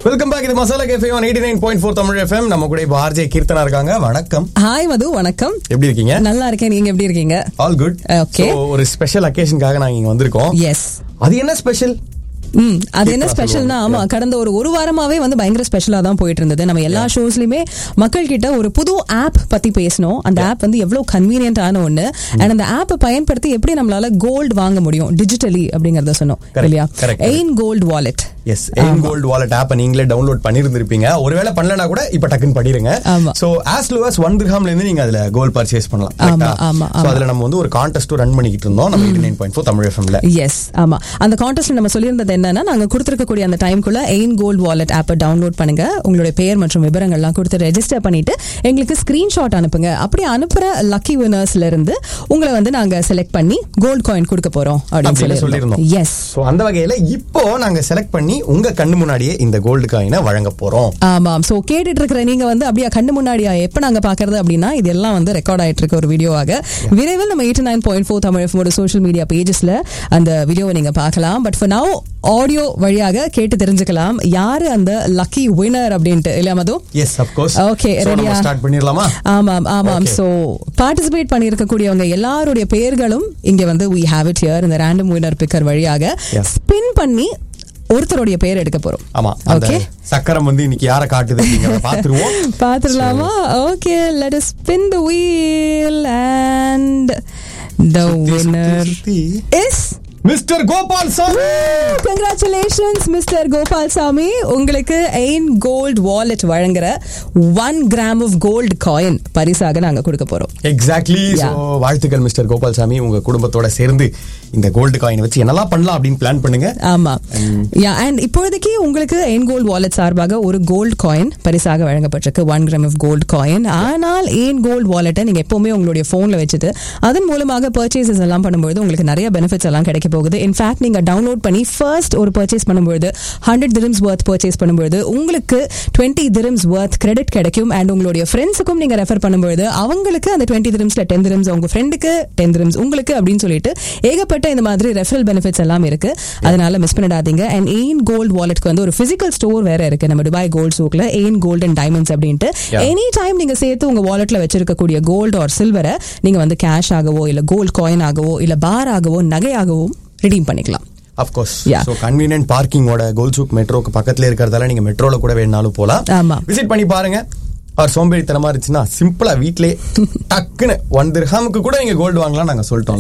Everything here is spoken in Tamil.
வெல்கம் பேக் இது masala cafe one eighty nine point four Tamil FM நம்ம கூட இப்போ ஆர்ஜே கீர்த்தனா இருக்காங்க வணக்கம் ஹாய் மது வணக்கம் எப்படி இருக்கீங்க நல்லா இருக்கேன் நீங்க எப்படி இருக்கீங்க ஆல் குட் Okay. ஒரு ஸ்பெஷல் அக்கேஷனுக்காக நாங்க இங்க வந்திருக்கோம் எஸ் அது என்ன ஸ்பெஷல் ம் அது என்ன Keep ஸ்பெஷல்னா சொல்லுவாங்க. ஆமா கடந்த ஒரு ஒரு வாரமாவே வந்து பயங்கர ஸ்பெஷலா தான் போயிட்டு இருந்தது நம்ம எல்லா ஷோஸ்லயுமே மக்கள் கிட்ட ஒரு புது ஆப் பத்தி பேசணும் அந்த ஆப் வந்து எவ்வளவு கன்வீனியன்டான ஒண்ணு அண்ட் அந்த ஆப்பை பயன்படுத்தி எப்படி நம்மளால கோல்டு வாங்க முடியும் டிஜிட்டலி அப்படிங்கறத சொன்னோம் Correct, இல்லையா correct, Ain gold wallet yes Ain gold wallet ஆப்பை நீங்களே டவுன்லோட் பண்ணிருந்திருப்பீங்க ஒருவேளை பண்ணலனா கூட இப்ப டக்குன்னு பண்ணிருங்க ஆமா. So as low as one திர்ஹாம்ல இருந்து நீங்க அதுல கோல்ட் பர்ச்சேஸ் பண்ணலாம் ஆமா, correct ஆ? ஆமா, So ஆமா. அதுல நம்ம வந்து ஒரு கான்டெஸ்ட் ரன் பண்ணிக்கிட்டு இருந்தோம் நம்ம eighty nine point four Tamil எஃப்எம்ல எஸ் ஆமா அந்த கான்டெஸ்ட்ல நம்ம சொல்லியிருந்தது என்னன்னா நாங்க கொடுத்திருக்கக்கூடிய அந்த டைம்குள்ள எயின் கோல்ட் வாலெட் ஆப்பை டவுன்லோட் பண்ணுங்க உங்களுடைய பெயர் மற்றும் விவரங்கள்லாம் கொடுத்து ரெஜிஸ்டர் பண்ணிட்டு எங்களுக்கு ஸ்கிரீன்ஷாட் அனுப்புங்க அப்படி அனுப்புற லக்கி வினர்ஸ்ல இருந்து உங்களை வந்து நாங்க செலக்ட் பண்ணி கோல்ட் காயின் கொடுக்க போறோம் அப்படின்னு அப்படின்னு சொல்லியிருந்தோம் சொல்லியிருந்தோம் எஸ் சோ அந்த வகையில இப்போ நாங்க செலக்ட் பண்ணி உங்க கண்ணு முன்னாடியே இந்த கோல்டு காயினை வழங்க போறோம் ஆமாம் சோ கேட்டுட்டு இருக்கிற நீங்க வந்து அப்படியே கண்ணு முன்னாடியா எப்ப நாங்க பாக்குறது அப்படின்னா இதெல்லாம் வந்து ரெக்கார்ட் ஆயிட்டு இருக்க ஒரு வீடியோவாக விரைவில் நம்ம eighty nine point four Tamil எஃப்எமோட சோஷியல் மீடியா பேஜஸ்ல அந்த வீடியோவை நீங்க பார்க்கலாம் பட் ஃபார் நவ் ஆடியோ வழியாக கேட்டு தெரிஞ்சுக்கலாம் யாரு அந்த லக்கி வினர் அப்படின்ட்டு இல்லையா Madhu yes of course Okay, ready ஆ? ஸ்டார்ட் பண்ணிடலாமா ஆமாம் ஆமாம் Okay. சோ பார்ட்டிசிபேட் பண்ணியிருக்கக்கூடியவங்க எல்லாருடைய பெயர்களும் இங்க வந்து we have it here இந்த ரேண்டம் வினர் பிக்கர் வழியாக Yeah. ஸ்பின் பண்ணி ஒருத்தருடைய பெயர் எடுக்க போறோம் ஆமா அந்த ஓகே சக்கரம் வந்து இன்னைக்கு யார காட்டுது அப்படிங்கறத பாத்துருவோம் பாத்துடலாமா okay let us spin the wheel and the winner is mister Gopal sir congratulations mister Gopal Samy உங்களுக்கு எயின் கோல்ட் வாலெட் வழங்குற one gram of gold coin பரிசாக நாங்க கொடுக்க போறோம் எக்ஸாக்ட்லி Yeah. சோ வாழ்த்துக்கள் மிஸ்டர் கோபால் சாமி உங்க குடும்பத்தோட சேர்ந்து இந்த கோல்டு காயின் வச்சு என்னெல்லாம் பண்ணலாம் அப்படின்னு பிளான் பண்ணுங்க ஆமா யா அண்ட் இப்போதைக்கு உங்களுக்கு எயின் கோல்ட் வாலெட் சார்பாக ஒரு கோல்ட் காயின் பரிசாக வழங்கப்பட்டிருக்கு one gram of gold coin ஆனால் எயின் கோல்ட் வாலெட்டை நீங்க எப்பவுமே உங்களுடைய போன்ல வச்சுட்டு அதன் மூலமாக பர்ச்சேசஸ் எல்லாம் பண்ணும்போது உங்களுக்கு நிறைய பெனிஃபிட்ஸ் எல்லாம் கிடைக்க போகுது இன்ஃபேக்ட் நீங்க டவுன்லோட் பண்ணி ஃபர்ஸ்ட் ஒரு பர்ச்சேஸ் பண்ணும்போது ஹண்ட்ரட் திரம்ஸ் ஒர்த் பர்ச்சேஸ் பண்ணும்போது உங்களுக்கு டுவெண்ட்டி திரம்ஸ் ஒர்த் கிரெடிட் கிடைக்கும் அண்ட் உங்களுடைய ஃப்ரெண்ட்ஸுக்கும் நீங்க ரெஃபர் பண்ணும்போது அவங்களுக்கு அந்த டுவெண்ட்டி திரம்ஸ்ல டென் திரம்ஸ் உங்க ஃப்ரெண்டுக்கு டென் திரம்ஸ் உங்களுக்கு அப்படின்னு சொல்லிட்டு ஏகப்பட்ட இந்த மாதிரி ரெஃபரல் பெனிஃபிட்ஸ் எல்லாம் இருக்கு அதனால மிஸ் பண்ணிடாதீங்க அண்ட் எயின் கோல்ட் வாலெட்க்கு வந்து ஒரு பிசிக்கல் ஸ்டோர் வேற இருக்கு நம்ம துபாய் கோல்ட் சூக்ல எயின் கோல்ட் அண்ட் டைமண்ட்ஸ் அப்படின்ட்டு Yeah. எனி டைம் நீங்க சேர்த்து உங்க வாலெட்ல வச்சிருக்கக்கூடிய கோல்டு ஆர் சில்வரை நீங்க வந்து கேஷ் ஆகவோ இல்ல கோல்ட் காயின் ஆகவோ இல்ல பார் ஆகவோ நகையாகவோ ரிடீம் பண்ணிக்கலாம் அப்கோர்ஸ் Yeah. சோ கன்வீனியன்ட் பார்க்கிங்கோட கோல்சூக் மெட்ரோக்கு பக்கத்துல இருக்கிறதால நீங்க மெட்ரோல கூட வேணாலும் போலாம் ஆமா. விசிட் பண்ணி பாருங்க அவர் சோம்பேறித்தனமா இருந்துச்சுன்னா சிம்பிளா வீட்லயே டக்குன்னு ஒன் திர்ஹாமுக்கு கூட நீங்க கோல்டு வாங்கலாம் நாங்க சொல்லிட்டோம்